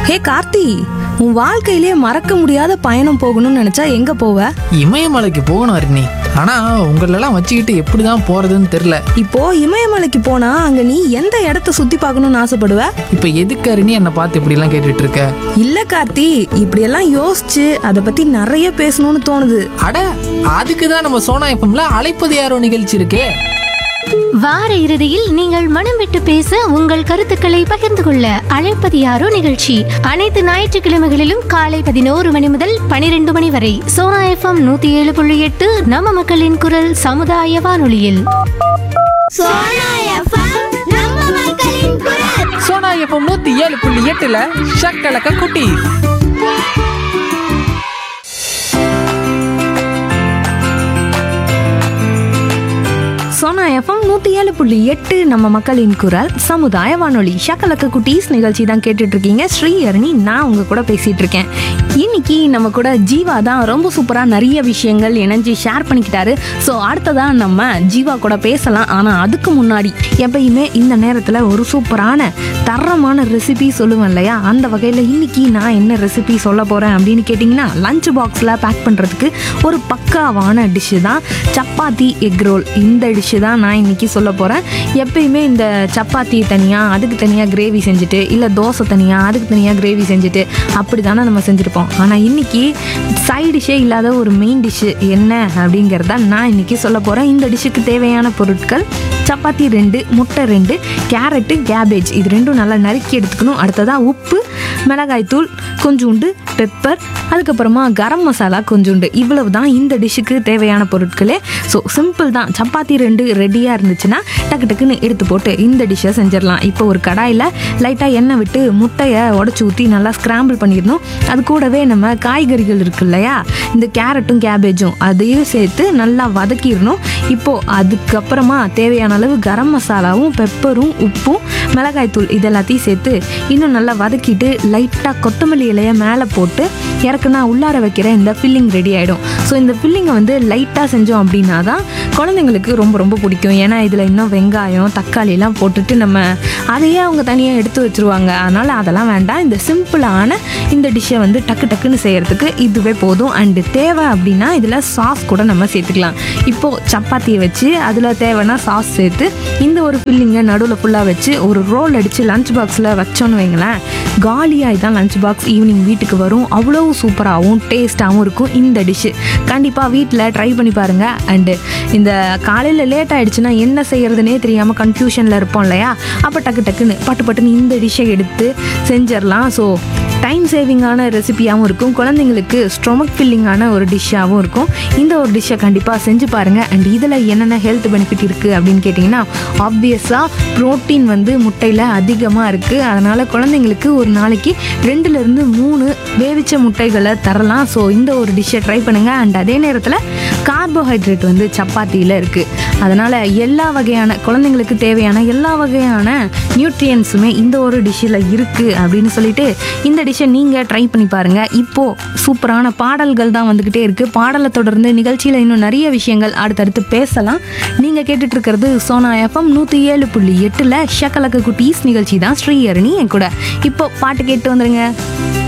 ஹே கார்த்தி உன் வாழ்க்கையிலே மறக்க முடியாத பயணம் போகணும்னு நினைச்சா எங்க போவ இமயமலைக்கு போகணும் அருணி ஆனா உங்களெல்லாம் வச்சுக்கிட்டு எப்படிதான் போறதுன்னு தெரியல இப்போ இமயமலைக்கு போனா அங்க நீ எந்த இடத்த சுத்தி பார்க்கணும்னு ஆசைப்படுவ இப்ப எதுக்கு அருணி என்னை பார்த்து இப்படி எல்லாம் கேட்டுட்டு இருக்க இல்ல கார்த்தி இப்படியெல்லாம் யோசிச்சு அதை பத்தி நிறைய பேசணும்னு தோணுது அட அதுக்கு தான் நம்ம சோனா எஃப்எம்ல அழைப்பது யாரோ நிகழ்ச்சி இருக்கே வார இறுதியில் நீங்கள் மனம் விட்டு பேச உங்கள் கருத்துக்களை பகிர்ந்து கொள்ள அழைப்பது யாரோ நிகழ்ச்சி அனைத்து ஞாயிற்றுக்கிழமைகளிலும் காலை பதினோரு மணி முதல் பனிரெண்டு மணி வரை சோனா எஃப்எம் நூத்தி ஏழு புள்ளி எட்டு நம்ம மக்களின் குரல் சமுதாய வானொலியில் சோனா எஃப்எம் நம்ம மக்களின் குரல் சோனா எஃப்எம் நூத்தி ஏழு புள்ளி எட்டுல ஷக்கலக்க குட்டி சோனா எஃப்எம் நூத்தி ஏழு புள்ளி எட்டு நம்ம மக்களின் குரல் சமுதாய வானொலி ஷக்கலக்க குட்டீஸ் நிகழ்ச்சி தான் கேட்டுட்டு இருக்கீங்க ஸ்ரீ அருணி நான் உங்க கூட பேசிட்டு இருக்கேன் இன்னைக்கு நம்ம கூட ஜீவா தான் ரொம்ப சூப்பரா நிறைய விஷயங்கள் இணைஞ்சு ஷேர் பண்ணிக்கிட்டாரு ஸோ அடுத்ததா நம்ம ஜீவா கூட பேசலாம் ஆனா அதுக்கு முன்னாடி எப்பயுமே இந்த நேரத்துல ஒரு சூப்பரான தரமான ரெசிபி சொல்லுவேன் இல்லையா அந்த வகையில் இன்னைக்கு நான் என்ன ரெசிபி சொல்ல போறேன் அப்படின்னு கேட்டிங்கன்னா லஞ்ச் பாக்ஸில் பேக் பண்ணுறதுக்கு ஒரு பக்காவான டிஷ்ஷு தான் சப்பாத்தி எக் ரோல் இந்த டிஷ்ஷு தான் நான் இன்னைக்கு சொல்ல போகிறேன் எப்பயுமே இந்த சப்பாத்தி தனியாக அதுக்கு தனியாக கிரேவி செஞ்சுட்டு இல்லை தோசை தனியாக அதுக்கு தனியாக கிரேவி செஞ்சுட்டு அப்படி தானே நம்ம செஞ்சுருப்போம் ஆனால் இன்னைக்கு சைட் டிஷ்ஷே இல்லாத ஒரு மெயின் டிஷ்ஷு என்ன அப்படிங்கிறத நான் இன்னைக்கு சொல்ல போகிறேன் இந்த டிஷ்ஷுக்கு தேவையான பொருட்கள் சப்பாத்தி ரெண்டு முட்டை ரெண்டு கேரட்டு கேபேஜ் இது ரெண்டும் நல்லா நறுக்கி எடுத்துக்கணும் அடுத்ததாக உப்பு மிளகாய்த்தூள் கொஞ்சோண்டு பெப்பர் அதுக்கப்புறமா கரம் மசாலா கொஞ்சோண்டு இவ்வளவு தான் இந்த டிஷ்ஷுக்கு தேவையான பொருட்களே ஸோ சிம்பிள் தான் சப்பாத்தி ரெண்டு ரெடியாக இருந்துச்சுன்னா டக்கு டக்குன்னு எடுத்து போட்டு இந்த டிஷ்ஷை செஞ்சிடலாம் இப்போ ஒரு கடாயில் லைட்டாக எண்ணெய் விட்டு முட்டையை உடச்சி ஊற்றி நல்லா ஸ்க்ராம்பிள் பண்ணிடணும் அது கூடவே நம்ம காய்கறிகள் இருக்கு இல்லையா இந்த கேரட்டும் கேபேஜும் அதையும் சேர்த்து நல்லா வதக்கிடணும் இப்போது அதுக்கப்புறமா தேவையான அளவு கரம் மசாலாவும் பெப்பரும் உப்பும் மிளகாய்த்தூள் இது எல்லாத்தையும் சேர்த்து இன்னும் நல்லா வதக்கிட்டு லைட்டாக கொத்தமல்லி இலையை மேலே போட்டு இறக்குனா உள்ளார வைக்கிற இந்த ஃபில்லிங் ரெடி ஆகிடும் ஸோ இந்த ஃபில்லிங்கை வந்து லைட்டாக செஞ்சோம் அப்படின்னா தான் குழந்தைங்களுக்கு ரொம்ப ரொம்ப பிடிக்கும் ஏன்னா இதில் இன்னும் வெங்காயம் தக்காளிலாம் போட்டுட்டு நம்ம அதையே அவங்க தனியாக எடுத்து வச்சுருவாங்க அதனால் அதெல்லாம் வேண்டாம் இந்த சிம்பிளான இந்த டிஷ்ஷை வந்து டக்கு டக்குன்னு செய்கிறதுக்கு இதுவே போதும் அண்டு தேவை அப்படின்னா இதில் சாஸ் கூட நம்ம சேர்த்துக்கலாம் இப்போது சப்பாத்தியை வச்சு அதில் தேவைன்னா சாஸ் சேர்த்து இந்த ஒரு ஃபில்லிங்கை நடுவில் ஃபுல்லாக வச்சு ஒரு ரோல் அடித்து லஞ்ச் பாக்ஸில் வச்சோன்னு வைங்களேன் காலியாகி தான் லஞ்ச் பாக்ஸ் ஈவினிங் வீட்டுக்கு வரும் அவ்வளோ சூப்பராகவும் டேஸ்ட்டாகவும் இருக்கும் இந்த டிஷ்ஷு கண்டிப்பாக வீட்டில் ட்ரை பண்ணி பாருங்கள் அண்டு இந்த காலையில் லேட் ஆயிடுச்சுன்னா என்ன செய்யறதுனே தெரியாமல் கன்ஃபியூஷனில் இருப்போம் இல்லையா அப்போ டக்கு டக்குன்னு பட்டு பட்டுன்னு இந்த டிஷ்ஷை எடுத்து செஞ்சிடலாம் ஸோ டைம் சேவிங்கான ரெசிபியாகவும் இருக்கும் குழந்தைங்களுக்கு ஸ்டொமக் ஃபில்லிங்கான ஒரு டிஷ்ஷாகவும் இருக்கும் இந்த ஒரு டிஷ்ஷை கண்டிப்பாக செஞ்சு பாருங்கள் அண்ட் இதில் என்னென்ன ஹெல்த் பெனிஃபிட் இருக்குது அப்படின்னு கேட்டிங்கன்னா ஆப்வியஸாக ப்ரோட்டீன் வந்து முட்டையில் அதிகமாக இருக்குது அதனால் குழந்தைங்களுக்கு ஒரு நாளைக்கு ரெண்டுலேருந்து மூணு வேவிச்ச முட்டைகளை தரலாம் ஸோ இந்த ஒரு டிஷ்ஷை ட்ரை பண்ணுங்கள் அண்ட் அதே நேரத்தில் கார்போஹைட்ரேட் வந்து சப்பாத்தியில் இருக்குது அதனால் எல்லா வகையான குழந்தைங்களுக்கு தேவையான எல்லா வகையான நியூட்ரியன்ஸுமே இந்த ஒரு டிஷ்ஷில் இருக்குது அப்படின்னு சொல்லிட்டு இந்த டிஷ்ஷை நீங்கள் ட்ரை பண்ணி பாருங்கள் இப்போது சூப்பரான பாடல்கள் தான் வந்துக்கிட்டே இருக்குது பாடலை தொடர்ந்து நிகழ்ச்சியில் இன்னும் நிறைய விஷயங்கள் அடுத்தடுத்து பேசலாம் நீங்கள் கேட்டுட்டு இருக்கிறது சோனா எஃப்எம் நூற்றி ஏழு புள்ளி எட்டில் ஷக்கலக்க குட்டீஸ் நிகழ்ச்சி தான் ஸ்ரீஹரணி என் கூட இப்போ பாட்டு கேட்டு வந்துருங்க